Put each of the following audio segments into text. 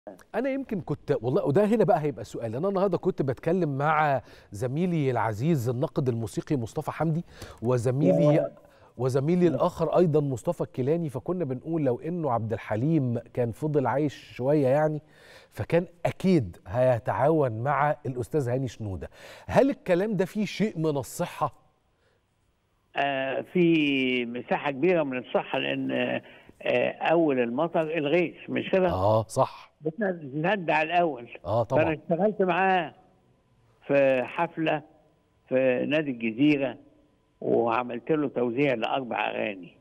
انا يمكن كنت والله وده هنا بقى هيبقى سؤال انا النهارده كنت بتكلم مع زميلي العزيز الناقد الموسيقي مصطفى حمدي وزميلي وزميلي الاخر ايضا مصطفى الكيلاني فكنا بنقول لو انه عبد الحليم كان فضل عايش شويه يعني فكان اكيد هيتعاون مع الاستاذ هاني شنوده هل الكلام ده فيه شيء من الصحه آه في مساحه كبيره من الصحه لان آه اول المطر الغيث مش كده؟ اه صح بتنهد على الاول اه فانا طبعا اشتغلت معاه في حفله في نادي الجزيره وعملت له توزيع لاربع اغاني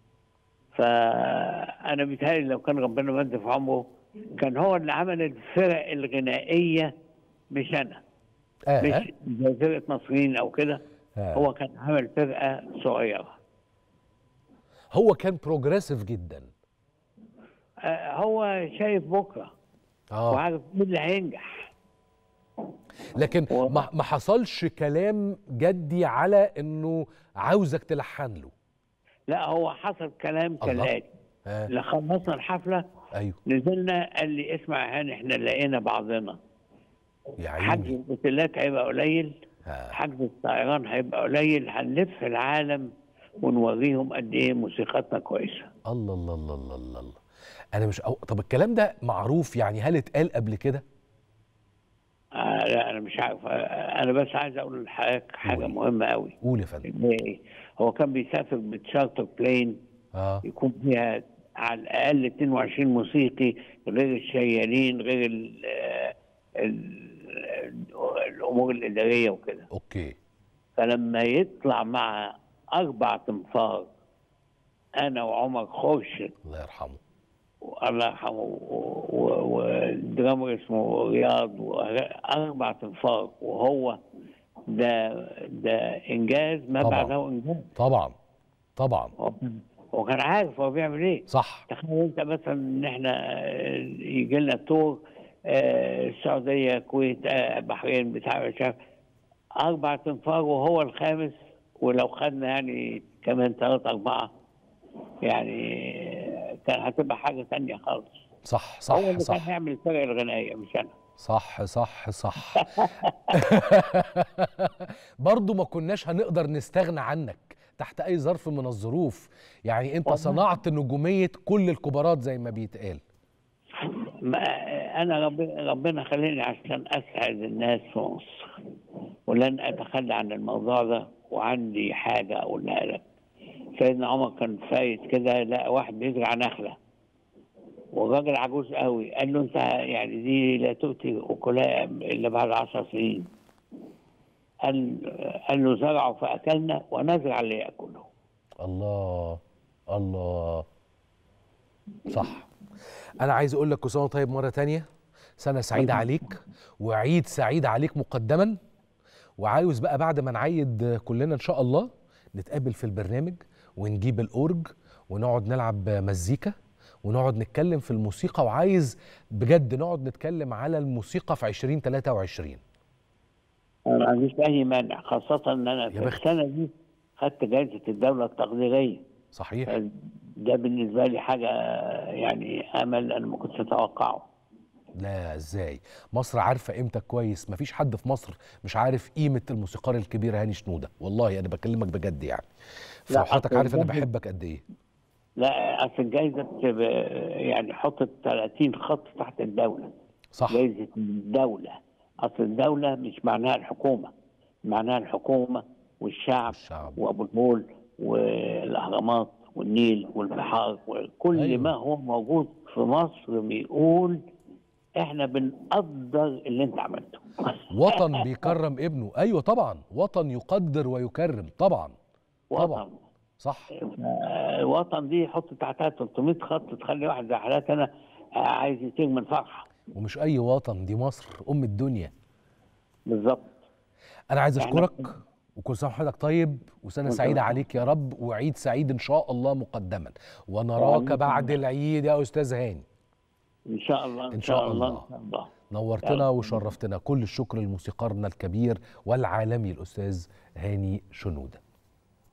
فانا بيتهيألي لو كان ربنا مد في عمره كان هو اللي عمل الفرق الغنائيه مش انا آه. مش زي فرقه نصرين او كده آه. هو كان عمل فرقه صغيره هو كان بروجريسيف جدا آه، هو شايف بكره اه وعارف مين اللي هينجح لكن هو- ما ما حصلش كلام جدي على انه عاوزك تلحن له لا هو حصل كلام كالاتي آه. اللي خلصنا الحفله ايوه نزلنا قال لي اسمع يا هاني احنا لقينا بعضنا يا حجز عيني الاوتيلات هيبقى قليل آه. حجز الطيران هيبقى قليل هنلف العالم ونوريهم قد ايه موسيقتنا كويسه الله الله الله الله الله الله انا مش أو... طب الكلام ده معروف يعني هل اتقال قبل كده آه لا انا مش عارف آه انا بس عايز اقول لحضرتك حاجه قول. مهمه قوي قول يا فندم إن إيه؟ هو كان بيسافر بتشارتر بلين اه يكون فيها على الاقل 22 موسيقي غير الشيالين غير ال ال الامور الاداريه وكده اوكي فلما يطلع مع اربع تنفار انا وعمر خورشيد الله يرحمه الله يرحمه و- و- والدرامر اسمه رياض واربع تنفار وهو ده ده انجاز ما طبعاً. بعده انجاز طبعا طبعا هو- هو كان عارف هو بيعمل ايه صح تخيل انت مثلا ان احنا آه، يجي لنا تور آه، السعوديه الكويت آه، بحرين بتاع مش عارف اربع تنفار وهو الخامس ولو خدنا يعني كمان ثلاثة أربعة يعني آه، كان هتبقى حاجة تانية خالص صح هو صح اللي كان صح هيعمل الفرق الغنائية مش أنا صح صح صح برضو ما كناش هنقدر نستغنى عنك تحت اي ظرف من الظروف يعني انت والله. صنعت نجومية كل الكبارات زي ما بيتقال ما أنا ربنا, ربنا خليني عشان أسعد الناس في مصر ولن أتخلى عن الموضوع ده وعندي حاجة أقولها لك سيدنا عمر كان فايت كده لقى واحد بيزرع نخلة والراجل عجوز قوي قال له انت يعني دي لا تؤتي اكلها الا بعد عشر سنين قال قال له زرعوا فاكلنا ونزرع اللي ياكله الله الله صح انا عايز اقول لك كل سنه وأنت طيب مره تانية سنه سعيده عليك وعيد سعيد عليك مقدما وعاوز بقى بعد ما نعيد كلنا ان شاء الله نتقابل في البرنامج ونجيب الاورج ونقعد نلعب مزيكا ونقعد نتكلم في الموسيقى وعايز بجد نقعد نتكلم على الموسيقى في 2023 انا ما عنديش اي مانع خاصه ان انا يا في بخت. السنه دي خدت جائزه الدوله التقديريه صحيح ده بالنسبه لي حاجه يعني امل انا ما كنتش اتوقعه لا ازاي مصر عارفه قيمتك كويس مفيش حد في مصر مش عارف قيمه الموسيقار الكبير هاني شنوده والله انا بكلمك بجد يعني لا، فحضرتك أصل عارف انا بجد- بحبك قد ايه لا اصل الجائزه بتبقى يعني حطت 30 خط تحت الدوله صح جائزه الدوله اصل الدوله مش معناها الحكومه معناها الحكومه والشعب والشعب. وابو الهول والاهرامات والنيل والبحار وكل أيوة. أيوة. ما هو موجود في مصر بيقول احنا بنقدر اللي انت عملته وطن بيكرم ابنه ايوه طبعا وطن يقدر ويكرم طبعا طبعا. وطن صح الوطن دي حط تحتها 300 خط تخلي واحد زي حالاتي انا عايز يطير من فرحه ومش اي وطن دي مصر ام الدنيا بالظبط انا عايز إحنا- اشكرك وكل سنه وحضرتك طيب وسنه وأنت سعيده بخير. عليك يا رب وعيد سعيد ان شاء الله مقدما ونراك آمين. بعد العيد يا استاذ هاني ان شاء الله إن شاء الله. ان شاء الله نورتنا يلا. وشرفتنا كل الشكر لموسيقارنا الكبير والعالمي الاستاذ هاني شنوده